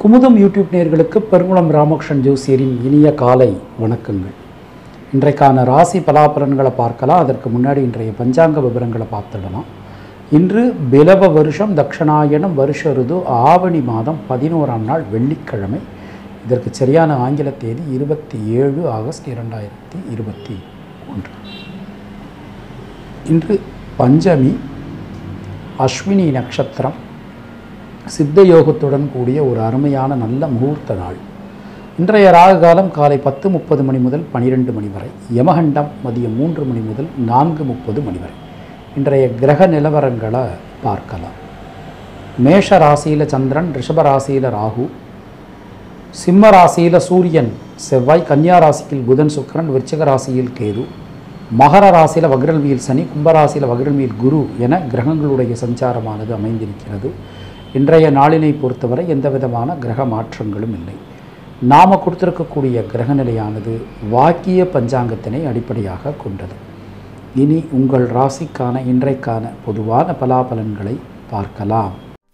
Kumudam YouTube நேயர்களுக்கு பெருங்குளம் ராமகிருஷ்ணன் ஜோசியரின் இனிய காலை வணக்கங்கள் இன்றைக்கான ராசி பலாபலன்களை பார்க்கலாம் அதற்கு முன்னாடி இன்றைய பஞ்சாங்க விவரங்களை பார்த்துடலாம் இன்று பிலவ வருஷம் தக்ஷணாயனம் வருஷ ருது ஆவணி மாதம் பதினோராம் நாள் வெள்ளிக்கிழமை இதற்கு சரியான ஆங்கில தேதி இருபத்தி ஏழு ஆகஸ்ட் இரண்டாயிரத்தி இருபத்தி ஒன்று இன்று பஞ்சமி அஸ்வினி நட்சத்திரம் சித்த யோகத்துடன் கூடிய ஒரு அருமையான நல்ல முகூர்த்த நாள் இன்றைய ராகு காலம் காலை பத்து முப்பது மணி முதல் பனிரெண்டு மணி வரை யமகண்டம் மதியம் மூன்று மணி முதல் நான்கு முப்பது மணி வரை இன்றைய கிரக நிலவரங்களை பார்க்கலாம் மேஷ ராசியில் சந்திரன் ரிஷப ராசியில் ராகு சிம்ம ராசியில் சூரியன் செவ்வாய் கன்னியா ராசியில் புதன் சுக்கிரன் விருச்சிக ராசியில் கேது மகர ராசியில் வக்ரல்வியில் சனி கும்பராசியில் வக்ரல்வியில் குரு என கிரகங்களுடைய சஞ்சாரமானது அமைந்திருக்கிறது இன்றைய நாளினை பொறுத்தவரை எந்த விதமான கிரக மாற்றங்களும் இல்லை நாம் கொடுத்திருக்கக்கூடிய கிரகநிலையானது வாக்கிய பஞ்சாங்கத்தினை அடிப்படையாக கொண்டது இனி உங்கள் ராசிக்கான இன்றைக்கான பொதுவான பலாபலன்களை பார்க்கலாம்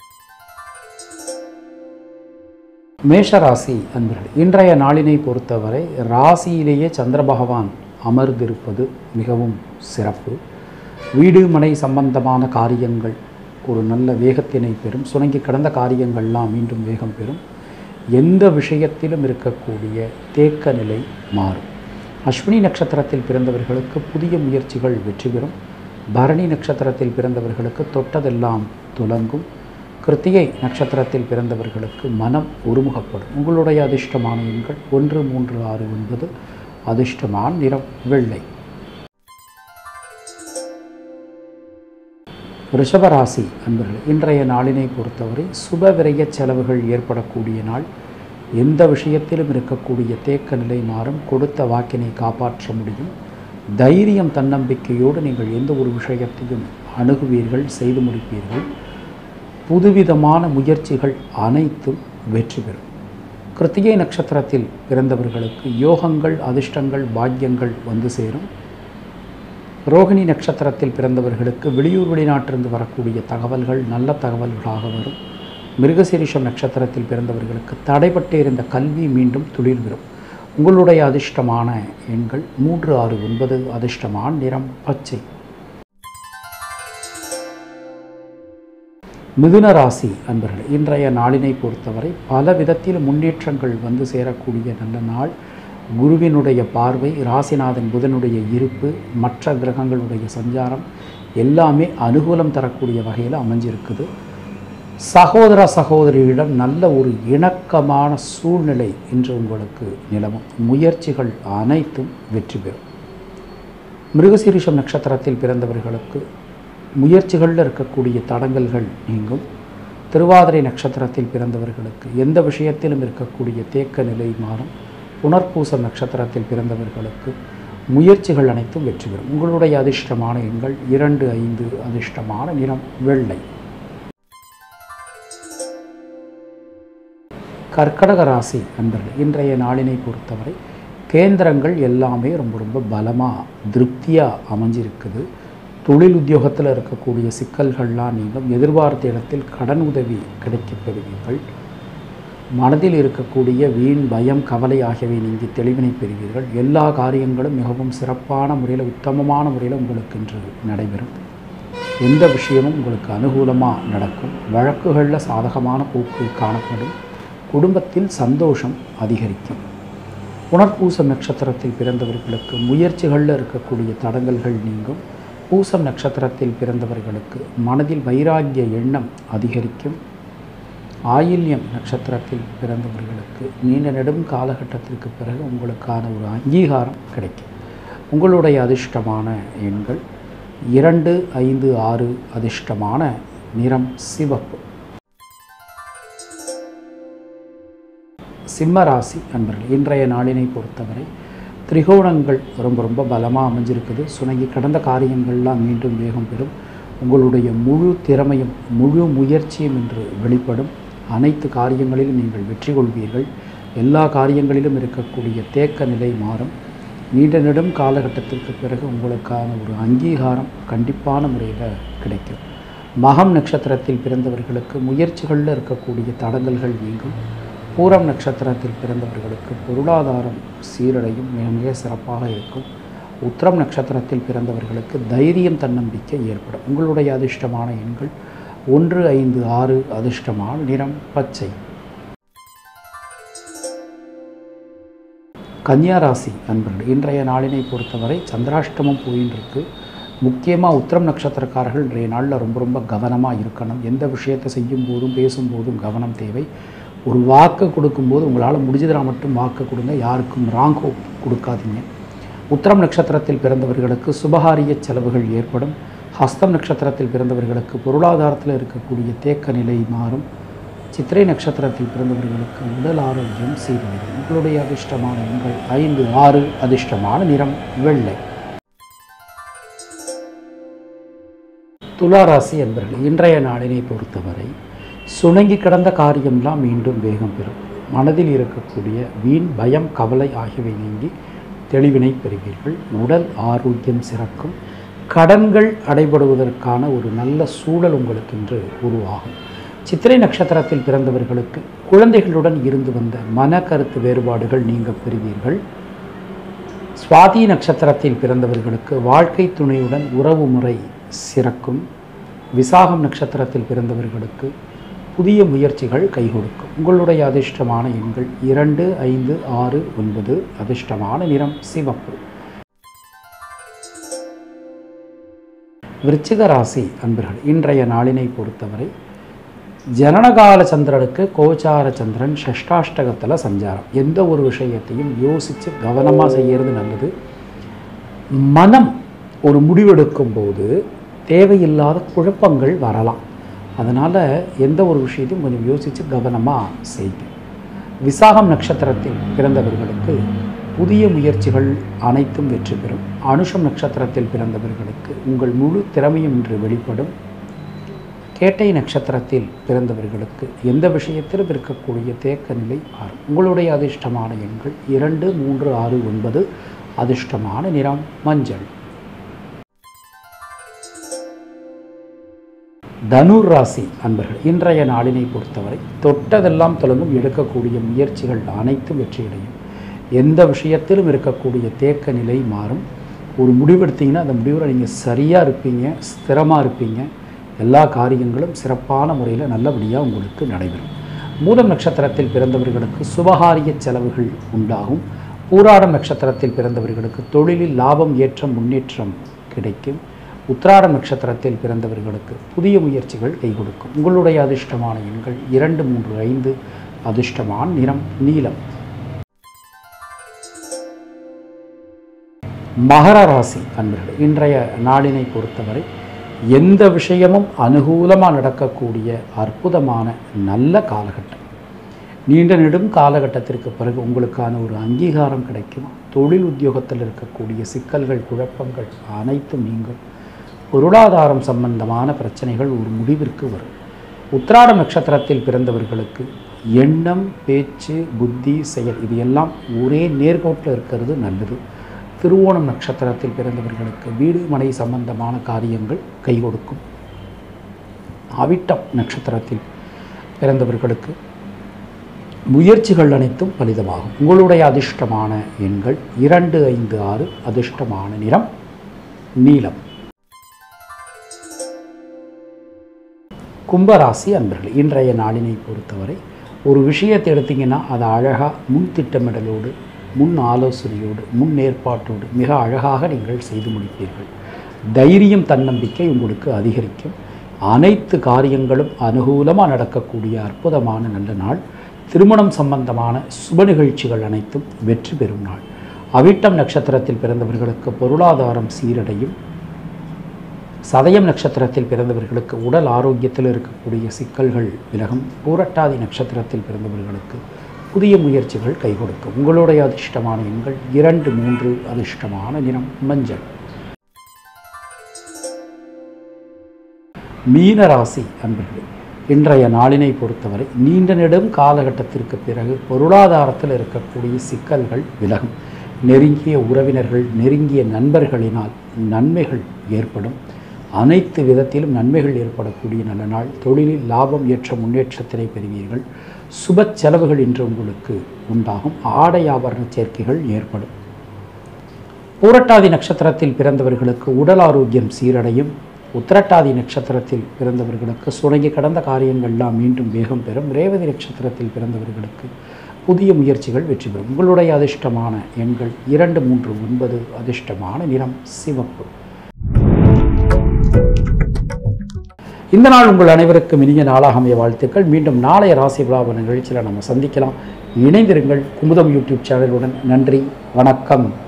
மேஷராசி அன்பர்கள் இன்றைய நாளினை பொறுத்தவரை ராசியிலேயே சந்திர பகவான் அமர்ந்திருப்பது மிகவும் சிறப்பு வீடு மனை சம்பந்தமான காரியங்கள் ஒரு நல்ல வேகத்தினை பெறும் சுணங்கி கடந்த காரியங்கள்லாம் மீண்டும் வேகம் பெறும் எந்த விஷயத்திலும் இருக்கக்கூடிய தேக்க நிலை மாறும் அஸ்வினி நட்சத்திரத்தில் பிறந்தவர்களுக்கு புதிய முயற்சிகள் வெற்றி பெறும் பரணி நட்சத்திரத்தில் பிறந்தவர்களுக்கு தொட்டதெல்லாம் துலங்கும் கிருத்திகை நட்சத்திரத்தில் பிறந்தவர்களுக்கு மனம் ஒருமுகப்படும் உங்களுடைய அதிர்ஷ்டமான எண்கள் ஒன்று மூன்று ஆறு ஒன்பது அதிர்ஷ்டமான நிறம் வெள்ளை ரிஷபராசி அன்பர்கள் இன்றைய நாளினை பொறுத்தவரை சுப விரய செலவுகள் ஏற்படக்கூடிய நாள் எந்த விஷயத்திலும் இருக்கக்கூடிய தேக்க நிலை மாறும் கொடுத்த வாக்கினை காப்பாற்ற முடியும் தைரியம் தன்னம்பிக்கையோடு நீங்கள் எந்த ஒரு விஷயத்தையும் அணுகுவீர்கள் செய்து முடிப்பீர்கள் புதுவிதமான முயற்சிகள் அனைத்தும் வெற்றி பெறும் கிருத்திகை நட்சத்திரத்தில் பிறந்தவர்களுக்கு யோகங்கள் அதிர்ஷ்டங்கள் பாக்கியங்கள் வந்து சேரும் ரோகிணி நட்சத்திரத்தில் பிறந்தவர்களுக்கு வெளியூர் வெளிநாட்டிலிருந்து வரக்கூடிய தகவல்கள் நல்ல தகவல்களாக வரும் மிருகசீரிஷம் நட்சத்திரத்தில் பிறந்தவர்களுக்கு தடைப்பட்டு இருந்த கல்வி மீண்டும் துளிர் பெறும் உங்களுடைய அதிர்ஷ்டமான எண்கள் மூன்று ஆறு ஒன்பது அதிர்ஷ்டமான நிறம் பச்சை மிதுன ராசி அன்பர்கள் இன்றைய நாளினை பொறுத்தவரை பல விதத்தில் முன்னேற்றங்கள் வந்து சேரக்கூடிய நல்ல நாள் குருவினுடைய பார்வை ராசிநாதன் புதனுடைய இருப்பு மற்ற கிரகங்களுடைய சஞ்சாரம் எல்லாமே அனுகூலம் தரக்கூடிய வகையில் அமைஞ்சிருக்குது சகோதர சகோதரியிடம் நல்ல ஒரு இணக்கமான சூழ்நிலை இன்று உங்களுக்கு நிலவும் முயற்சிகள் அனைத்தும் வெற்றி பெறும் மிருகசீரிஷம் நட்சத்திரத்தில் பிறந்தவர்களுக்கு முயற்சிகளில் இருக்கக்கூடிய தடங்கல்கள் நீங்கும் திருவாதிரை நட்சத்திரத்தில் பிறந்தவர்களுக்கு எந்த விஷயத்திலும் இருக்கக்கூடிய தேக்க நிலை மாறும் புனர்பூசம் நட்சத்திரத்தில் பிறந்தவர்களுக்கு முயற்சிகள் அனைத்தும் வெற்றி பெறும் உங்களுடைய அதிர்ஷ்டமான எண்கள் இரண்டு ஐந்து அதிர்ஷ்டமான நிறம் வெள்ளை கர்க்கடக ராசி அன்பர்கள் இன்றைய நாளினை பொறுத்தவரை கேந்திரங்கள் எல்லாமே ரொம்ப ரொம்ப பலமாக திருப்தியாக அமைஞ்சிருக்குது தொழில் உத்தியோகத்தில் இருக்கக்கூடிய சிக்கல்கள்லாம் நீங்களும் எதிர்பார்த்த இடத்தில் கடன் உதவி கிடைக்கப் பெறுவீர்கள் மனதில் இருக்கக்கூடிய வீண் பயம் கவலை ஆகியவை நீங்கி தெளிவினை பெறுவீர்கள் எல்லா காரியங்களும் மிகவும் சிறப்பான முறையில் உத்தமமான முறையில் உங்களுக்கு இன்று நடைபெறும் எந்த விஷயமும் உங்களுக்கு அனுகூலமாக நடக்கும் வழக்குகளில் சாதகமான போக்கு காணப்படும் குடும்பத்தில் சந்தோஷம் அதிகரிக்கும் புனர்பூசம் நட்சத்திரத்தில் பிறந்தவர்களுக்கு முயற்சிகளில் இருக்கக்கூடிய தடங்கல்கள் நீங்கும் பூசம் நட்சத்திரத்தில் பிறந்தவர்களுக்கு மனதில் வைராகிய எண்ணம் அதிகரிக்கும் ஆயில்யம் நட்சத்திரத்தில் பிறந்தவர்களுக்கு நீண்ட நெடும் காலகட்டத்திற்கு பிறகு உங்களுக்கான ஒரு அங்கீகாரம் கிடைக்கும் உங்களுடைய அதிர்ஷ்டமான எண்கள் இரண்டு ஐந்து ஆறு அதிர்ஷ்டமான நிறம் சிவப்பு சிம்ம ராசி அன்பர்கள் இன்றைய நாளினை பொறுத்தவரை திரிகோணங்கள் ரொம்ப ரொம்ப பலமாக அமைஞ்சிருக்குது சுணங்கி கடந்த காரியங்கள்லாம் மீண்டும் வேகம் பெறும் உங்களுடைய முழு திறமையும் முழு முயற்சியும் இன்று வெளிப்படும் அனைத்து காரியங்களிலும் நீங்கள் வெற்றி கொள்வீர்கள் எல்லா காரியங்களிலும் இருக்கக்கூடிய தேக்க நிலை மாறும் நீண்ட நெடும் காலகட்டத்திற்கு பிறகு உங்களுக்கான ஒரு அங்கீகாரம் கண்டிப்பான முறையில் கிடைக்கும் மகம் நட்சத்திரத்தில் பிறந்தவர்களுக்கு முயற்சிகளில் இருக்கக்கூடிய தடங்கல்கள் நீங்கும் பூரம் நட்சத்திரத்தில் பிறந்தவர்களுக்கு பொருளாதாரம் சீரடையும் மிக மிக சிறப்பாக இருக்கும் உத்திரம் நட்சத்திரத்தில் பிறந்தவர்களுக்கு தைரியம் தன்னம்பிக்கை ஏற்படும் உங்களுடைய அதிர்ஷ்டமான எண்கள் ஒன்று ஐந்து ஆறு அதிர்ஷ்டமான நிறம் பச்சை கன்னியா ராசி அன்பர்கள் இன்றைய நாளினை பொறுத்தவரை சந்திராஷ்டமம் போயின்னு இருக்கு முக்கியமாக உத்திரம் நட்சத்திரக்காரர்கள் இன்றைய நாளில் ரொம்ப ரொம்ப கவனமாக இருக்கணும் எந்த விஷயத்தை செய்யும் போதும் பேசும்போதும் கவனம் தேவை ஒரு வாக்கு கொடுக்கும்போது உங்களால் முடிஞ்சதுனா மட்டும் வாக்கு கொடுங்க யாருக்கும் ராங் ஹோப் கொடுக்காதீங்க உத்திரம் நட்சத்திரத்தில் பிறந்தவர்களுக்கு சுபகாரிய செலவுகள் ஏற்படும் ஹஸ்தம் நட்சத்திரத்தில் பிறந்தவர்களுக்கு பொருளாதாரத்தில் இருக்கக்கூடிய தேக்க நிலை மாறும் சித்திரை நட்சத்திரத்தில் பிறந்தவர்களுக்கு உடல் ஆரோக்கியம் சீர்வரும் உங்களுடைய அதிர்ஷ்டமான எண்கள் ஐந்து ஆறு அதிர்ஷ்டமான நிறம் வெள்ளை துளாராசி என்பர்கள் இன்றைய நாளினை பொறுத்தவரை சுணங்கி கிடந்த காரியம்லாம் மீண்டும் வேகம் பெறும் மனதில் இருக்கக்கூடிய வீண் பயம் கவலை ஆகியவை நீங்கி தெளிவினை பெறுவீர்கள் உடல் ஆரோக்கியம் சிறக்கும் கடன்கள் அடைபடுவதற்கான ஒரு நல்ல சூழல் உங்களுக்கு இன்று உருவாகும் சித்திரை நட்சத்திரத்தில் பிறந்தவர்களுக்கு குழந்தைகளுடன் இருந்து வந்த மன கருத்து வேறுபாடுகள் நீங்க பெறுவீர்கள் சுவாதி நட்சத்திரத்தில் பிறந்தவர்களுக்கு வாழ்க்கை துணையுடன் உறவு முறை சிறக்கும் விசாகம் நட்சத்திரத்தில் பிறந்தவர்களுக்கு புதிய முயற்சிகள் கை கொடுக்கும் உங்களுடைய அதிர்ஷ்டமான எண்கள் இரண்டு ஐந்து ஆறு ஒன்பது அதிர்ஷ்டமான நிறம் சிவப்பு விருச்சிக ராசி அன்பர்கள் இன்றைய நாளினை பொறுத்தவரை ஜனனகால சந்திரனுக்கு கோச்சார சந்திரன் ஷஷ்டாஷ்டகத்தில் சஞ்சாரம் எந்த ஒரு விஷயத்தையும் யோசித்து கவனமாக செய்யறது நல்லது மனம் ஒரு முடிவெடுக்கும் போது தேவையில்லாத குழப்பங்கள் வரலாம் அதனால் எந்த ஒரு விஷயத்தையும் கொஞ்சம் யோசித்து கவனமாக செய்யுங்க விசாகம் நட்சத்திரத்தில் பிறந்தவர்களுக்கு புதிய முயற்சிகள் அனைத்தும் வெற்றி பெறும் அனுஷம் நட்சத்திரத்தில் பிறந்தவர்களுக்கு உங்கள் முழு திறமையும் இன்று வெளிப்படும் கேட்டை நட்சத்திரத்தில் பிறந்தவர்களுக்கு எந்த விஷயத்திலும் இருக்கக்கூடிய தேக்க நிலை மாறும் உங்களுடைய அதிர்ஷ்டமான எண்கள் இரண்டு மூன்று ஆறு ஒன்பது அதிர்ஷ்டமான நிறம் மஞ்சள் தனுர் ராசி அன்பர்கள் இன்றைய நாளினை பொறுத்தவரை தொட்டதெல்லாம் தொடங்கும் எடுக்கக்கூடிய முயற்சிகள் அனைத்தும் வெற்றியடையும் எந்த விஷயத்திலும் இருக்கக்கூடிய தேக்க நிலை மாறும் ஒரு முடிவெடுத்தீங்கன்னா அந்த முடிவில் நீங்கள் சரியாக இருப்பீங்க ஸ்திரமாக இருப்பீங்க எல்லா காரியங்களும் சிறப்பான முறையில் நல்லபடியாக உங்களுக்கு நடைபெறும் மூலம் நட்சத்திரத்தில் பிறந்தவர்களுக்கு சுபகாரிய செலவுகள் உண்டாகும் பூராடம் நட்சத்திரத்தில் பிறந்தவர்களுக்கு தொழிலில் லாபம் ஏற்றம் முன்னேற்றம் கிடைக்கும் உத்திராடம் நட்சத்திரத்தில் பிறந்தவர்களுக்கு புதிய முயற்சிகள் கை கொடுக்கும் உங்களுடைய அதிர்ஷ்டமான எண்கள் இரண்டு மூன்று ஐந்து அதிர்ஷ்டமான நிறம் நீலம் மகர ராசி அன்பர்கள் இன்றைய நாளினை பொறுத்தவரை எந்த விஷயமும் அனுகூலமாக நடக்கக்கூடிய அற்புதமான நல்ல காலகட்டம் நீண்ட நெடும் காலகட்டத்திற்கு பிறகு உங்களுக்கான ஒரு அங்கீகாரம் கிடைக்கும் தொழில் உத்தியோகத்தில் இருக்கக்கூடிய சிக்கல்கள் குழப்பங்கள் அனைத்தும் நீங்கும் பொருளாதாரம் சம்பந்தமான பிரச்சனைகள் ஒரு முடிவிற்கு வரும் உத்திராட நட்சத்திரத்தில் பிறந்தவர்களுக்கு எண்ணம் பேச்சு புத்தி செயல் இது எல்லாம் ஒரே நேர்கோட்டில் இருக்கிறது நல்லது திருவோணம் நட்சத்திரத்தில் பிறந்தவர்களுக்கு வீடு மனை சம்பந்தமான காரியங்கள் கை கொடுக்கும் அவிட்டம் நட்சத்திரத்தில் பிறந்தவர்களுக்கு முயற்சிகள் அனைத்தும் பலிதமாகும் உங்களுடைய அதிர்ஷ்டமான எண்கள் இரண்டு ஐந்து ஆறு அதிர்ஷ்டமான நிறம் நீலம் கும்பராசி அன்பர்கள் இன்றைய நாளினை பொறுத்தவரை ஒரு விஷயத்தை எடுத்தீங்கன்னா அதை அழகாக முன் திட்டமிடலோடு முன் ஆலோசனையோடு முன் ஏற்பாட்டோடு மிக அழகாக நீங்கள் செய்து முடிப்பீர்கள் தைரியம் தன்னம்பிக்கை உங்களுக்கு அதிகரிக்கும் அனைத்து காரியங்களும் அனுகூலமாக நடக்கக்கூடிய அற்புதமான நல்ல நாள் திருமணம் சம்பந்தமான சுப நிகழ்ச்சிகள் அனைத்தும் வெற்றி பெறும் நாள் அவிட்டம் நட்சத்திரத்தில் பிறந்தவர்களுக்கு பொருளாதாரம் சீரடையும் சதயம் நட்சத்திரத்தில் பிறந்தவர்களுக்கு உடல் ஆரோக்கியத்தில் இருக்கக்கூடிய சிக்கல்கள் விலகும் பூரட்டாதி நட்சத்திரத்தில் பிறந்தவர்களுக்கு புதிய முயற்சிகள் கை கொடுக்கும் உங்களுடைய அதிர்ஷ்டமான எண்கள் இரண்டு மூன்று அதிர்ஷ்டமான நிறம் மஞ்சள் மீன ராசி அன்பர்களே இன்றைய நாளினை பொறுத்தவரை நீண்ட நெடும் காலகட்டத்திற்கு பிறகு பொருளாதாரத்தில் இருக்கக்கூடிய சிக்கல்கள் விலகும் நெருங்கிய உறவினர்கள் நெருங்கிய நண்பர்களினால் நன்மைகள் ஏற்படும் அனைத்து விதத்திலும் நன்மைகள் ஏற்படக்கூடிய நல்ல நாள் தொழிலில் லாபம் ஏற்ற முன்னேற்றத்தினை பெறுவீர்கள் சுப செலவுகள் இன்று உங்களுக்கு உண்டாகும் ஆடை ஆபரண சேர்க்கைகள் ஏற்படும் பூரட்டாதி நட்சத்திரத்தில் பிறந்தவர்களுக்கு உடல் ஆரோக்கியம் சீரடையும் உத்திரட்டாதி நட்சத்திரத்தில் பிறந்தவர்களுக்கு சுணங்கி கடந்த காரியங்கள்லாம் மீண்டும் வேகம் பெறும் ரேவதி நட்சத்திரத்தில் பிறந்தவர்களுக்கு புதிய முயற்சிகள் வெற்றி பெறும் உங்களுடைய அதிர்ஷ்டமான எண்கள் இரண்டு மூன்று ஒன்பது அதிர்ஷ்டமான நிறம் சிவப்பு இந்த நாள் உங்கள் அனைவருக்கும் இனிய நாளாக அமைய வாழ்த்துக்கள் மீண்டும் நாளைய ராசி விழாவன நிகழ்ச்சியில் நம்ம சந்திக்கலாம் இணைந்திருங்கள் குமுதம் யூடியூப் சேனலுடன் நன்றி வணக்கம்